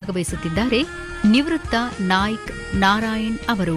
ಭಾಗವಹಿಸುತ್ತಿದ್ದಾರೆ ನಿವೃತ್ತ ನಾಯ್ಕ್ ನಾರಾಯಣ್ ಅವರು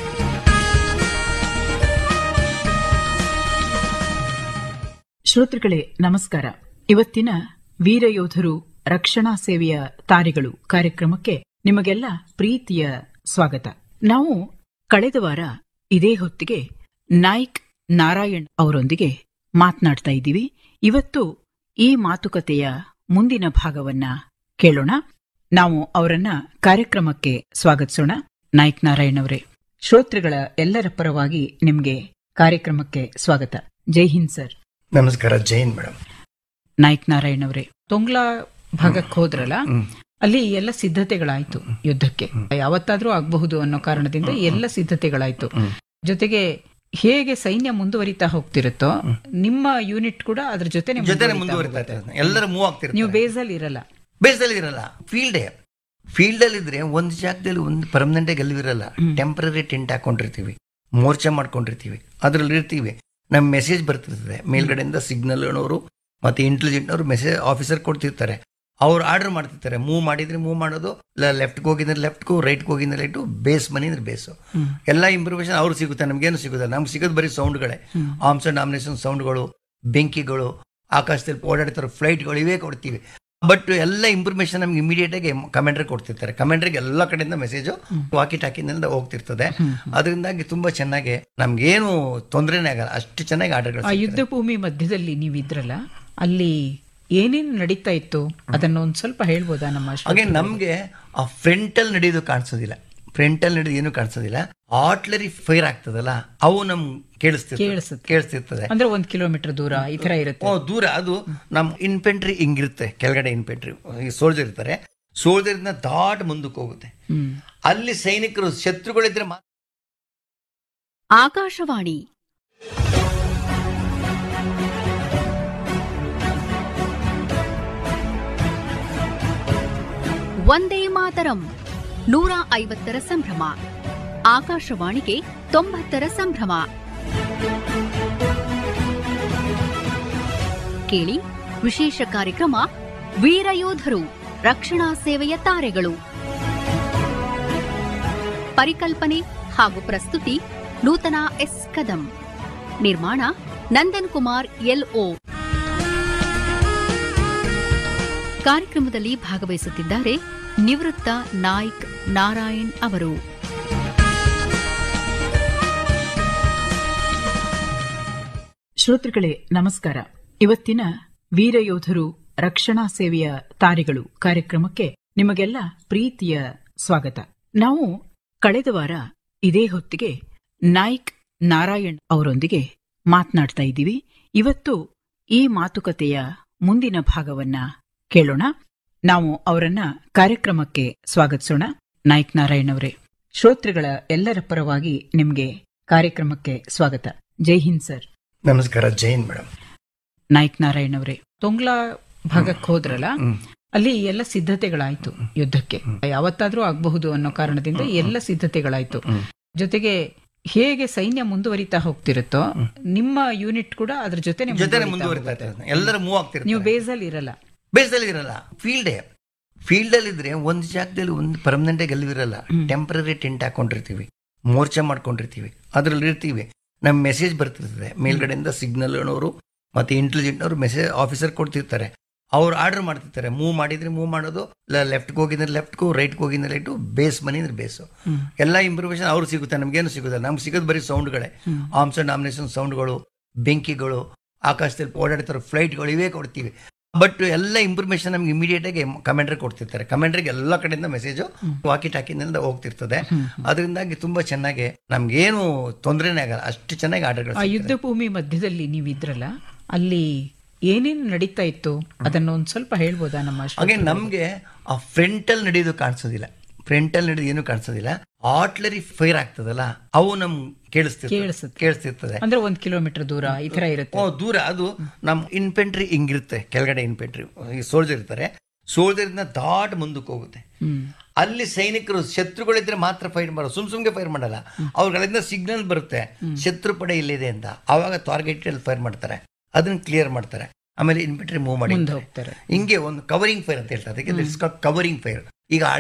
ಶ್ರೋತೃಗಳೇ ನಮಸ್ಕಾರ ಇವತ್ತಿನ ವೀರಯೋಧರು ರಕ್ಷಣಾ ಸೇವೆಯ ತಾರೆಗಳು ಕಾರ್ಯಕ್ರಮಕ್ಕೆ ನಿಮಗೆಲ್ಲ ಪ್ರೀತಿಯ ಸ್ವಾಗತ ನಾವು ಕಳೆದ ವಾರ ಇದೇ ಹೊತ್ತಿಗೆ ನಾಯ್ಕ್ ನಾರಾಯಣ್ ಅವರೊಂದಿಗೆ ಮಾತನಾಡ್ತಾ ಇದ್ದೀವಿ ಇವತ್ತು ಈ ಮಾತುಕತೆಯ ಮುಂದಿನ ಭಾಗವನ್ನ ಕೇಳೋಣ ನಾವು ಅವರನ್ನ ಕಾರ್ಯಕ್ರಮಕ್ಕೆ ಸ್ವಾಗತಿಸೋಣ ನಾಯ್ಕ್ ನಾರಾಯಣ್ ಅವರೇ ಶ್ರೋತೃಗಳ ಎಲ್ಲರ ಪರವಾಗಿ ನಿಮಗೆ ಕಾರ್ಯಕ್ರಮಕ್ಕೆ ಸ್ವಾಗತ ಜೈ ಹಿಂದ್ ಸರ್ ನಮಸ್ಕಾರ ಜೈನ್ ಮೇಡಮ್ ನಾಯ್ಕ್ ನಾರಾಯಣ್ ಅವರೇ ತೊಂಗ್ಲಾ ಭಾಗಕ್ಕೆ ಹೋದ್ರಲ್ಲ ಅಲ್ಲಿ ಎಲ್ಲ ಸಿದ್ಧತೆಗಳಾಯ್ತು ಯುದ್ಧಕ್ಕೆ ಯಾವತ್ತಾದ್ರೂ ಆಗಬಹುದು ಅನ್ನೋ ಕಾರಣದಿಂದ ಎಲ್ಲ ಸಿದ್ಧತೆಗಳಾಯ್ತು ಜೊತೆಗೆ ಹೇಗೆ ಸೈನ್ಯ ಮುಂದುವರಿತಾ ಹೋಗ್ತಿರುತ್ತೋ ನಿಮ್ಮ ಯೂನಿಟ್ ಕೂಡ ಅದ್ರ ಜೊತೆ ಜೊತೆ ಮುಂದುವರಿತಾ ಇರ್ತಾರೆ ಎಲ್ಲರೂ ಮೂವ್ ಆಗ್ತಿರ್ತಾರೆ ನೀವು ಬೇಸಲ್ಲಿ ಇರಲ್ಲ ಬೇಸಲ್ಲಿ ಇರಲ್ಲ ಫೀಲ್ಡೇ ಫೀಲ್ಡ್ ಅಲ್ಲಿ ಇದ್ರೆ ಒಂದು ಜಾಗದಲ್ಲಿ ಒಂದು ಪರ್ಮನೆಂಟ್ ಗೆಲ್ಲುವಿರಲ್ಲ ಟೆಂಪರರಿ ಟೆಂಟ್ ಹಾಕೊಂಡಿರ್ತೀವಿ ಮೋರ್ಚಾ ಮಾಡ್ಕೊಂಡಿರ್ತೀವಿ ಅದ್ರಲ್ಲಿ ಇರ್ತೀವಿ ನಮ್ಮ ಮೆಸೇಜ್ ಬರ್ತಿರ್ತದೆ ಮೇಲ್ಗಡೆಯಿಂದ ಸಿಗ್ನಲ್ ಅವರು ಮತ್ತೆ ಇಂಟೆಲಿಜೆಂಟ್ ಅವರು ಮೆಸೇಜ್ ಆಫೀಸರ್ ಕೊಡ್ತಿರ್ತಾರೆ ಅವ್ರು ಆರ್ಡರ್ ಮಾಡ್ತಿರ್ತಾರೆ ಮೂವ್ ಮಾಡಿದ್ರೆ ಮೂವ್ ಮಾಡೋದು ಇಲ್ಲ ಲೆಫ್ಟ್ಗೆ ಹೋಗಿದ್ರೆ ಲೆಫ್ಟ್ಗೂ ರೈಟ್ಗೆ ಹೋಗಿದ್ರೆ ರೈಟು ಬೇಸ್ ಮನಿ ಅಂದ್ರೆ ಬೇಸು ಎಲ್ಲ ಇಂಪ್ರೂವೇಷನ್ ಅವ್ರು ಸಿಗುತ್ತೆ ನಮ್ಗೇನು ಸಿಗುತ್ತೆ ನಮ್ಗೆ ಸಿಗೋದು ಬರೀ ಸೌಂಡ್ಗಳೇ ಆರ್ಮ್ಸ್ ಅಂಡ್ ನಾಮಿನೇಷನ್ ಸೌಂಡ್ಗಳು ಬೆಂಕಿಗಳು ಆಕಾಶದಲ್ಲಿ ಓಡಾಡ್ತಿರೋ ಫ್ಲೈಟ್ಗಳು ಇವೇ ಕೊಡ್ತೀವಿ ಬಟ್ ಎಲ್ಲ ಇನ್ಫಾರ್ಮೇಶನ್ ನಮ್ಗೆ ಇಮಿಡಿಯೇಟ್ ಆಗಿ ಕಮೆಂಟ್ರಿ ಕೊಡ್ತಿರ್ತಾರೆ ಕಮೆಂಟ್ರಿಗೆ ಎಲ್ಲ ಕಡೆಯಿಂದ ಮೆಸೇಜು ವಾಕಿ ಟಾಕಿನಿಂದ ಹೋಗ್ತಿರ್ತದೆ ಅದರಿಂದಾಗಿ ತುಂಬಾ ಚೆನ್ನಾಗಿ ನಮ್ಗೇನು ತೊಂದರೆನೇ ಆಗಲ್ಲ ಅಷ್ಟು ಚೆನ್ನಾಗಿ ಆ ಆರ್ಡರ್ಗಳು ಯುದ್ಧ ಭೂಮಿ ಮಧ್ಯದಲ್ಲಿ ನೀವಿದ್ರಲ್ಲ ಅಲ್ಲಿ ಏನೇನು ನಡೀತಾ ಇತ್ತು ಅದನ್ನ ಒಂದ್ ಸ್ವಲ್ಪ ಹೇಳ್ಬೋದಾ ನಮ್ಮ ಶ್ರೋತೃ- ಹಾಗೆ ನಮ್ಗೆ ಆ ಫ್ರಂಟಲ್ ನಡೆಯೋದು ಕಾಣಿಸೋದಿಲ್ಲ ಫ್ರಂಟಲ್ ನಡೆಯೋದು ಏನು ಕಾಣಿಸೋದಿಲ್ಲ ಆರ್ಟ್ಲರಿ ಫೈರ್ ಆಗ್ತದಲ್ಲ ಅವು ನಮ್ ಕೇಳಿಸ್ತಿರ್ತದೆ ಕೇಳಿಸುತ್ತೆ. ಕೇಳಿಸ್ತಿರ್ತದೆ ಅಂದ್ರೆ ಒಂದ್ ಕಿಲೋಮೀಟರ್ ದೂರ ಈ ತರ ಇರುತ್ತೆ ಓ ದೂರ ಅದು ನಮ್ ಇನ್ಫೆಂಟ್ರಿ ಹಿಂಗಿರುತ್ತೆ ಕೆಳಗಡೆ ಇನ್ಫೆಂಟ್ರಿ ಈ ಸೋಲ್ಜರ್ ಇರ್ತಾರೆ ಸೋಲ್ಜರ್ ಇಂದ ದಾಟ್ ಮುಂದಕ್ಕೆ ಹೋಗುತ್ತೆ ಹ್ಮ್ ಅಲ್ಲಿ ಸೈನಿಕರು ಶತ್ರುಗಳಿದ್ರೆ ಮಾತ್ರ ಆಕಾಶವಾಣಿ ವಂದೇ ಮಾತರಂ ನೂರ ಐವತ್ತರ ಸಂಭ್ರಮ ಆಕಾಶವಾಣಿಗೆ ತೊಂಬತ್ತರ ಸಂಭ್ರಮ ಕೇಳಿ ವಿಶೇಷ ಕಾರ್ಯಕ್ರಮ ವೀರಯೋಧರು ರಕ್ಷಣಾ ಸೇವೆಯ ತಾರೆಗಳು ಪರಿಕಲ್ಪನೆ ಹಾಗೂ ಪ್ರಸ್ತುತಿ ನೂತನ ಎಸ್ ಕದಂ ನಿರ್ಮಾಣ ನಂದನ್ ಕುಮಾರ್ ಎಲ್ಒ ಕಾರ್ಯಕ್ರಮದಲ್ಲಿ ಭಾಗವಹಿಸುತ್ತಿದ್ದಾರೆ ನಿವೃತ್ತ ನಾಯ್ಕ್ ನಾರಾಯಣ್ ಅವರು ಶ್ರೋತೃಗಳೇ ನಮಸ್ಕಾರ ಇವತ್ತಿನ ವೀರಯೋಧರು ರಕ್ಷಣಾ ಸೇವೆಯ ತಾರೆಗಳು ಕಾರ್ಯಕ್ರಮಕ್ಕೆ ನಿಮಗೆಲ್ಲ ಪ್ರೀತಿಯ ಸ್ವಾಗತ ನಾವು ಕಳೆದ ವಾರ ಇದೇ ಹೊತ್ತಿಗೆ ನಾಯ್ಕ್ ನಾರಾಯಣ್ ಅವರೊಂದಿಗೆ ಮಾತನಾಡ್ತಾ ಇದ್ದೀವಿ ಇವತ್ತು ಈ ಮಾತುಕತೆಯ ಮುಂದಿನ ಭಾಗವನ್ನ ಕೇಳೋಣ ನಾವು ಅವರನ್ನ ಕಾರ್ಯಕ್ರಮಕ್ಕೆ ಸ್ವಾಗತಿಸೋಣ ನಾಯ್ಕ್ ನಾರಾಯಣ್ ಅವರೇ ಶ್ರೋತೃಗಳ ಎಲ್ಲರ ಪರವಾಗಿ ನಿಮಗೆ ಕಾರ್ಯಕ್ರಮಕ್ಕೆ ಸ್ವಾಗತ ಜೈ ಹಿಂದ್ ಸರ್ ನಮಸ್ಕಾರ ಜೈನ್ ಮೇಡಮ್ ನಾಯ್ಕ್ ನಾರಾಯಣ್ ಅವರೇ ತೊಂಗ್ಲಾ ಭಾಗಕ್ಕೆ ಹೋದ್ರಲ್ಲ ಅಲ್ಲಿ ಎಲ್ಲ ಸಿದ್ಧತೆಗಳಾಯ್ತು ಯುದ್ಧಕ್ಕೆ ಯಾವತ್ತಾದ್ರೂ ಆಗಬಹುದು ಅನ್ನೋ ಕಾರಣದಿಂದ ಎಲ್ಲ ಸಿದ್ಧತೆಗಳಾಯ್ತು ಜೊತೆಗೆ ಹೇಗೆ ಸೈನ್ಯ ಮುಂದುವರಿತಾ ಹೋಗ್ತಿರುತ್ತೋ ನಿಮ್ಮ ಯೂನಿಟ್ ಕೂಡ ಅದ್ರ ಜೊತೆ ಜೊತೆ ಮುಂದುವರಿತಾ ಇರ್ತಾರೆ ಎಲ್ಲರೂ ಮೂವ್ ನೀವು ಆಗ್ತಿರ್ತಾರೆ ಬೇಸಲ್ಲಿ ಇರಲ್ಲ ಬೇಸಲ್ಲಿ ಇರಲ್ಲ ಫೀಲ್ಡೇ ಫೀಲ್ಡ್ ಅಲ್ಲಿ ಇದ್ರೆ ಒಂದು ಜಾಗದಲ್ಲಿ ಒಂದು ಪರ್ಮನೆಂಟ್ ಗೆಲ್ಲುವಿರಲ್ಲ ಟೆಂಪರರಿ ಟೆಂಟ್ ಹಾಕೊಂಡಿರ್ತೀವಿ ಮೋರ್ಚಾ ಮಾಡ್ಕೊಂಡಿರ್ತೀವಿ ಅದ್ರಲ್ಲಿ ಇರ್ತೀವಿ ನಮ್ಮ ಮೆಸೇಜ್ ಬರ್ತಿರ್ತದೆ ಮೇಲ್ಗಡೆಯಿಂದ ಸಿಗ್ನಲ್ ಅವರು ಮತ್ತೆ ಇಂಟೆಲಿಜೆಂಟ್ ಅವರು ಮೆಸೇಜ್ ಆಫೀಸರ್ ಕೊಡ್ತಿರ್ತಾರೆ ಅವ್ರು ಆರ್ಡರ್ ಮಾಡ್ತಿರ್ತಾರೆ ಮೂವ್ ಮಾಡಿದ್ರೆ ಮೂವ್ ಮಾಡೋದು ಇಲ್ಲ ಲೆಫ್ಟ್ಗೆ ಹೋಗಿದ್ರೆ ಲೆಫ್ಟ್ಗೂ ರೈಟ್ಗೆ ಹೋಗಿದ್ರೆ ರೈಟು ಬೇಸ್ ಮನಿ ಅಂದ್ರೆ ಬೇಸು ಎಲ್ಲ ಇಂಪ್ರೂವೇಷನ್ ಅವ್ರು ಸಿಗುತ್ತೆ ನಮ್ಗೇನು ಸಿಗುತ್ತೆ ನಮ್ಗೆ ಸಿಗೋದು ಬರೀ ಸೌಂಡ್ಗಳೇ ಆರ್ಮ್ಸ್ ಅಂಡ್ ನಾಮಿನೇಷನ್ ಸೌಂಡ್ಗಳು ಬೆಂಕಿಗಳು ಆಕಾಶದಲ್ಲಿ ಓಡಾಡ್ತಿರೋ ಫ್ಲೈಟ್ಗಳು ಇವೇ ಕೊಡ್ತೀವಿ ಬಟ್ ಎಲ್ಲ ಇನ್ಫಾರ್ಮೇಶನ್ ನಮ್ಗೆ ಇಮಿಡಿಯೇಟ್ ಆಗಿ ಕಮೆಂಟ್ರಿ ಕೊಡ್ತಿರ್ತಾರೆ ಕಮೆಂಟ್ರಿಗೆ ಎಲ್ಲ ಕಡೆಯಿಂದ ಮೆಸೇಜು ವಾಕಿ ಟಾಕಿನಿಂದ ಹೋಗ್ತಿರ್ತದೆ ಅದರಿಂದಾಗಿ ತುಂಬಾ ಚೆನ್ನಾಗಿ ನಮ್ಗೇನು ತೊಂದರೆನೇ ಆಗಲ್ಲ ಅಷ್ಟು ಚೆನ್ನಾಗಿ ಆ ಆರ್ಡರ್ಗಳು ಯುದ್ಧ ಭೂಮಿ ಮಧ್ಯದಲ್ಲಿ ನೀವಿದ್ರಲ್ಲ ಅಲ್ಲಿ ಏನೇನು ನಡೀತಾ ಇತ್ತು ಅದನ್ನ ಒಂದ್ ಸ್ವಲ್ಪ ಹೇಳ್ಬೋದಾ ನಮ್ಮ ಶ್ರೋತೃ- ಹಾಗೆ ನಮ್ಗೆ ಆ ಫ್ರಂಟಲ್ ನಡೆಯೋದು ಕಾಣಿಸೋದಿಲ್ಲ ಫ್ರಂಟಲ್ ನಡೆಯೋದು ಏನು ಕಾಣಿಸೋದಿಲ್ಲ ಆರ್ಟ್ಲರಿ ಫೈರ್ ಆಗ್ತದಲ್ಲ ಅವು ನಮ್ ಕೇಳಿಸ್ತಿರ್ತದೆ ಕೇಳಿಸುತ್ತೆ. ಕೇಳಿಸ್ತಿರ್ತದೆ ಅಂದ್ರೆ ಒಂದ್ ಕಿಲೋಮೀಟರ್ ದೂರ ಈ ತರ ಇರುತ್ತೆ ಓ ದೂರ ಅದು ನಮ್ ಇನ್ಫೆಂಟ್ರಿ ಹಿಂಗಿರುತ್ತೆ ಕೆಳಗಡೆ ಇನ್ಫೆಂಟ್ರಿ ಈ ಸೋಲ್ಜರ್ ಇರ್ತಾರೆ ಸೋಲ್ಜರ್ ಇಂದ ದಾಟ್ ಮುಂದಕ್ಕೆ ಹೋಗುತ್ತೆ ಹ್ಮ್ ಅಲ್ಲಿ ಸೈನಿಕರು ಶತ್ರುಗಳಿದ್ರೆ ಮಾತ್ರ ಫೈರ್ ಮಾಡೋ ಸುಮ್ ಸುಮ್ಗೆ ಫೈರ್ ಮಾಡಲ್ಲ ಅವ್ರಗಳಿಂದ ಸಿಗ್ನಲ್ ಬರುತ್ತೆ ಶತ್ರು ಪಡೆ ಇಲ್ಲಿದೆ ಅಂತ ಅವಾಗ ಟಾರ್ಗೆಟ್ ಅಲ್ಲಿ ಫೈರ್ ಮಾಡ್ತಾರೆ ಅದನ್ನ ಕ್ಲಿಯರ್ ಮಾಡ್ತಾರೆ ಆಮೇಲೆ ಇನ್ಫೆಂಟ್ರಿ ಮೂವ್ ಮಾಡಿ ಮುಂದೆ ಹೋಗ್ತಾರೆ ಹಿಂಗೆ ಒಂದು ಕವರಿಂಗ್ ಫೈರ್ ಅಂತ ಹೇಳ್ತಾರೆ ಅದಕ್ಕೆ ಕವರಿಂಗ್ ಫೈರ್ ಈಗ